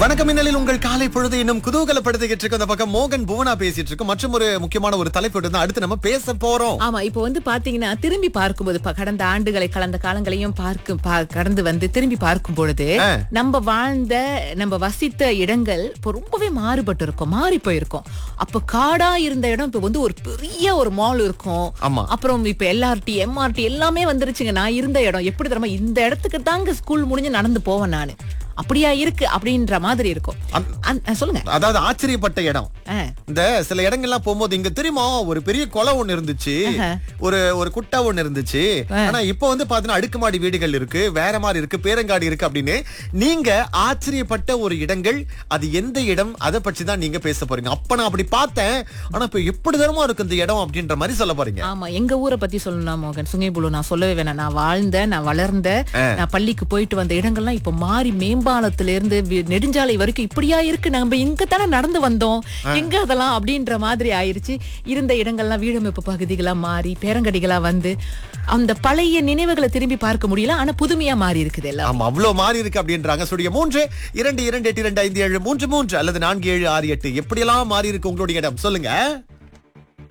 வணக்கம் மின்னலில் உங்கள் காலை பொழுது இன்னும் குதூகலப்படுத்திக்கிட்டு இருக்கு அந்த பக்கம் மோகன் புவனா பேசிட்டு இருக்கு மற்றும் ஒரு முக்கியமான ஒரு தலைப்பு தான் அடுத்து நம்ம பேச போறோம் ஆமா இப்போ வந்து பாத்தீங்கன்னா திரும்பி பார்க்கும்போது ப- கடந்த ஆண்டுகளை கலந்த காலங்களையும் பார்க்கும் பா- கடந்து வந்து திரும்பி பார்க்கும் பொழுது ஆ. நம்ம வாழ்ந்த நம்ம வசித்த இடங்கள் இப்போ ரொம்பவே மாறுபட்டு இருக்கும் மாறி போயிருக்கும் அப்ப காடா இருந்த இடம் இப்ப வந்து ஒரு பெரிய ஒரு மால் இருக்கும் ஆமா. அப்புறம் இப்ப எல்ஆர்டி எம்ஆர்டி எல்லாமே வந்துருச்சுங்க நான் இருந்த இடம் எப்படி தெரியுமா இந்த இடத்துக்கு தாங்க ஸ்கூல் முடிஞ்சு நடந்து போவேன் நானு அப்படியா இருக்கு அப்படின்ற மாதிரி இருக்கும் அந்த- அந்த- சொல்லுங்க அதாவது ஆச்சரியப்பட்ட இடம் ஆ. இந்த சில இடங்கள்லாம் போகும்போது இங்க தெரியுமா ஒரு பெரிய குளம் ஒண்ணு இருந்துச்சு ஒரு ஒரு குட்டா ஒண்ணு இருந்துச்சு ஆனா இப்போ வந்து பாத்தீங்கன்னா அடுக்குமாடி வீடுகள் இருக்கு வேற மாதிரி இருக்கு பேரங்காடி இருக்கு அப்படின்னு நீங்க ஆச்சரியப்பட்ட ஒரு இடங்கள் அது எந்த இடம் அதை பற்றி தான் நீங்க பேச போறீங்க அப்ப நான் அப்படி பார்த்தேன் ஆனா இப்ப எப்படி தரமா இருக்கு இந்த இடம் அப்படின்ற மாதிரி சொல்ல போறீங்க ஆமா எங்க ஊரை பத்தி சொல்லணும் மோகன் சுங்கைபுலு நான் சொல்லவே வேணாம் நான் வாழ்ந்த நான் வளர்ந்த நான் பள்ளிக்கு போயிட்டு வந்த இடங்கள்லாம் இப்ப மாறி மேம்பாலத்துல இருந்து வி- நெடுஞ்சாலை வரைக்கும் இப்படியா இருக்கு நம்ம இங்க தானே நடந்து வந்தோம் எங்க அதெல்லாம் அப்படின்ற மாதிரி ஆயிருச்சு இருந்த இடங்கள்லாம் வீடமைப்பு பகுதிகளா மாறி பேரங்கடிகளா வந்து அந்த பழைய நினைவுகளை திரும்பி பார்க்க முடியல ஆனா புதுமையா மாறி இருக்குது எல்லாம் ஆமா அவ்வளவு மாறி இருக்கு அப்படின்றாங்க ஸ்டுடியோ மூன்று இரண்டு இரண்டு எட்டு இரண்டு ஐந்து ஏழு மூன்று மூன்று அல்லது நான்கு ஏழு ஆறு எட்டு எப்படியெல்லாம் மாறி இருக்கு உங்களுடைய இடம் சொல்லுங்க